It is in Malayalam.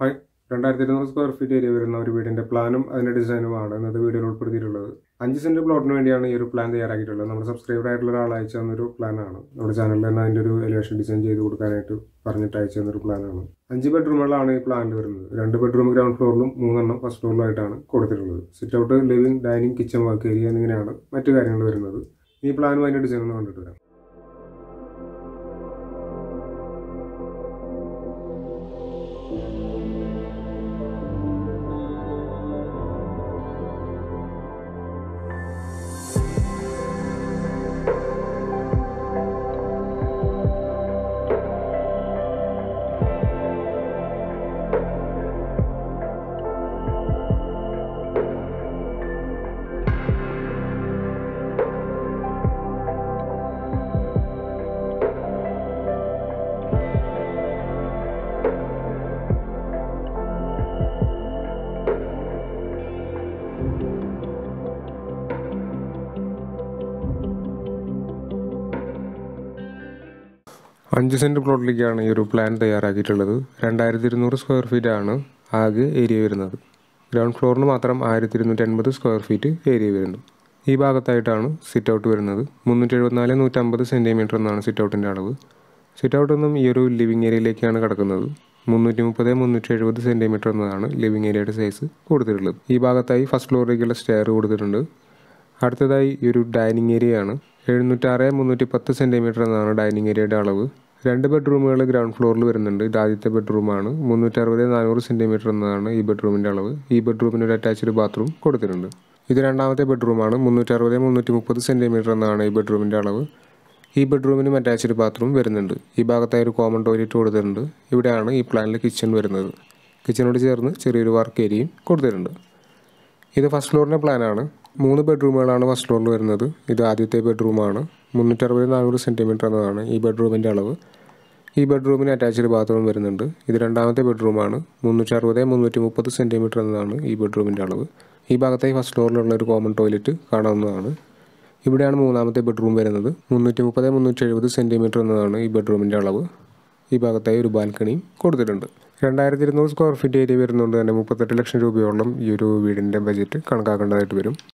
ഹായ് രണ്ടായിരത്തി ഇരുന്നൂറ് സ്ക്വയർ ഫീറ്റ് ഏരിയ വരുന്ന ഒരു വീടിന്റെ പ്ലാനും അതിന്റെ ഡിസൈനുമാണ് ഇന്നത്തെ വീഡിയോയിൽ ഉൾപ്പെടുത്തിയിട്ടുള്ളത് അഞ്ച് സെന്റ് പ്ലോട്ടിന് വേണ്ടിയാണ് ഈ ഒരു പ്ലാൻ തയ്യാറാക്കിയിട്ടുള്ളത് നമ്മുടെ സബ്സ്ക്രൈബർ ആയിട്ടുള്ള ഒരാൾ അയച്ചു തന്നൊരു പ്ലാനാണ് നമ്മുടെ ചാനലിൽ തന്നെ അതിന്റെ ഒരു എലിവേഷൻ ഡിസൈൻ ചെയ്ത് കൊടുക്കാനായിട്ട് പറഞ്ഞിട്ട് അയച്ചു തന്നൊരു പ്ലാനാണ് അഞ്ച് ബെഡ്റൂമുകളാണ് ഈ പ്ലാനിൽ വരുന്നത് രണ്ട് ബെഡ്റൂം ഗ്രൗണ്ട് ഫ്ലോറിലും മൂന്നെണ്ണം ഫസ്റ്റ് ഫ്ലോറിലായിട്ടാണ് കൊടുത്തിട്ടുള്ളത് sit out living dining kitchen work area എന്നിങ്ങനെയാണ് മറ്റു കാര്യങ്ങൾ വരുന്നത് ഈ പ്ലാനും അതിന്റെ ഡിസൈൻ ഒന്ന് കണ്ടിട്ട് വരാം അഞ്ച് സെന്റ് പ്ലോട്ടിലേക്കാണ് ഈ ഒരു പ്ലാൻ തയ്യാറാക്കിയിട്ടുള്ളത് രണ്ടായിരത്തി ഇരുന്നൂറ് സ്ക്വയർ ഫീറ്റ് ആണ് ആകെ ഏരിയ വരുന്നത് ഗ്രൗണ്ട് ഫ്ലോറിന് മാത്രം ആയിരത്തി ഇരുന്നൂറ്റി അൻപത് സ്ക്വയർ ഫീറ്റ് ഏരിയ വരുന്നു ഈ ഭാഗത്തായിട്ടാണ് സിറ്റ് ഔട്ട് വരുന്നത് മുന്നൂറ്റി എഴുപത്തിനാല് നൂറ്റമ്പത് സെൻറ്റിമീറ്റർ എന്നാണ് സിറ്റ് ഔട്ടിൻ്റെ അളവ് സിറ്റ് ഔട്ട് നിന്നും ഈ ഒരു ലിവിങ് ഏരിയയിലേക്കാണ് കിടക്കുന്നത് മുന്നൂറ്റി മുപ്പത് മുന്നൂറ്റി എഴുപത് സെൻറ്റിമീറ്റർ എന്നതാണ് ലിവിങ് ഏരിയയുടെ സൈസ് കൊടുത്തിട്ടുള്ളത് ഈ ഭാഗത്തായി ഫസ്റ്റ് ഫ്ലോറിലേക്കുള്ള സ്റ്റെയർ കൊടുത്തിട്ടുണ്ട് അടുത്തതായി ഈ ഒരു ഡൈനിങ് ഏരിയയാണ് എഴുന്നൂറ്റാറ് മുന്നൂറ്റി പത്ത് സെൻറ്റിമീറ്റർ എന്നാണ് ഡൈനിങ് ഏരിയയുടെ അളവ് രണ്ട് ബെഡ്റൂമുകൾ ഗ്രൗണ്ട് ഫ്ലോറിൽ വരുന്നുണ്ട് ഇത് ആദ്യത്തെ ബെഡ്റൂമാണ് മുന്നൂറ്ററുപത് നാനൂറ് സെൻറ്റിമീറ്റർ എന്നതാണ് ഈ ബെഡ്റൂമിൻ്റെ അളവ് ഈ ബെഡ്റൂമിന് ഒരു അറ്റാച്ച്ഡ് ബാത്റൂം കൊടുത്തിട്ടുണ്ട് ഇത് രണ്ടാമത്തെ ബെഡ്റൂമാണ് മുന്നൂറ്ററുപത് മുന്നൂറ്റി മുപ്പത് സെൻറ്റിമീറ്റർ എന്നാണ് ഈ ബെഡ്റൂമിൻ്റെ അളവ് ഈ ബെഡ്റൂമിനും അറ്റാച്ച്ഡ് ബാത്റൂം വരുന്നുണ്ട് ഈ ഭാഗത്തായി ഒരു കോമൺ ടോയ്ലറ്റ് കൊടുത്തിട്ടുണ്ട് ഇവിടെയാണ് ഈ പ്ലാനിൽ കിച്ചൺ വരുന്നത് കിച്ചണോട് ചേർന്ന് ചെറിയൊരു വർക്ക് ഏരിയയും കൊടുത്തിട്ടുണ്ട് ഇത് ഫസ്റ്റ് ഫ്ലോറിൻ്റെ പ്ലാനാണ് മൂന്ന് ബെഡ്റൂമുകളാണ് ഫസ്റ്റ് ഫ്ലോറിൽ വരുന്നത് ഇത് ആദ്യത്തെ ബെഡ്റൂമാണ് മുന്നൂറ്ററുപത് നാനൂറ് സെൻറ്റിമീറ്റർ എന്നതാണ് ഈ ബെഡ്റൂമിൻ്റെ അളവ് ഈ ബെഡ്റൂമിന് അറ്റാച്ച്ഡ് ബാത്റൂം വരുന്നുണ്ട് ഇത് രണ്ടാമത്തെ ബെഡ്റൂമാണ് മുന്നൂറ്റി അറുപത് മുന്നൂറ്റി മുപ്പത് സെൻറ്റിമീറ്റർ എന്നതാണ് ഈ ബെഡ്റൂമിൻ്റെ അളവ് ഈ ഭാഗത്തായി ഫസ്റ്റ് ഫ്ലോറിലുള്ള ഒരു കോമൺ ടോയ്ലറ്റ് കാണാവുന്നതാണ് ഇവിടെയാണ് മൂന്നാമത്തെ ബെഡ്റൂം വരുന്നത് മുന്നൂറ്റി മുപ്പത് മുന്നൂറ്റി എഴുപത് സെൻറ്റിമീറ്റർ എന്നതാണ് ഈ ബെഡ്റൂമിൻ്റെ അളവ് ഈ ഭാഗത്തായി ഒരു ബാൽക്കണിയും കൊടുത്തിട്ടുണ്ട് രണ്ടായിരത്തി ഇരുന്നൂറ് സ്ക്വയർ ഫീറ്റ് ഏരിയ വരുന്നതുകൊണ്ട് തന്നെ മുപ്പത്തെട്ട് ലക്ഷം രൂപയോളം ഈ ഒരു വീടിൻ്റെ ബജറ്റ് കണക്കാക്കേണ്ടതായിട്ട് വരും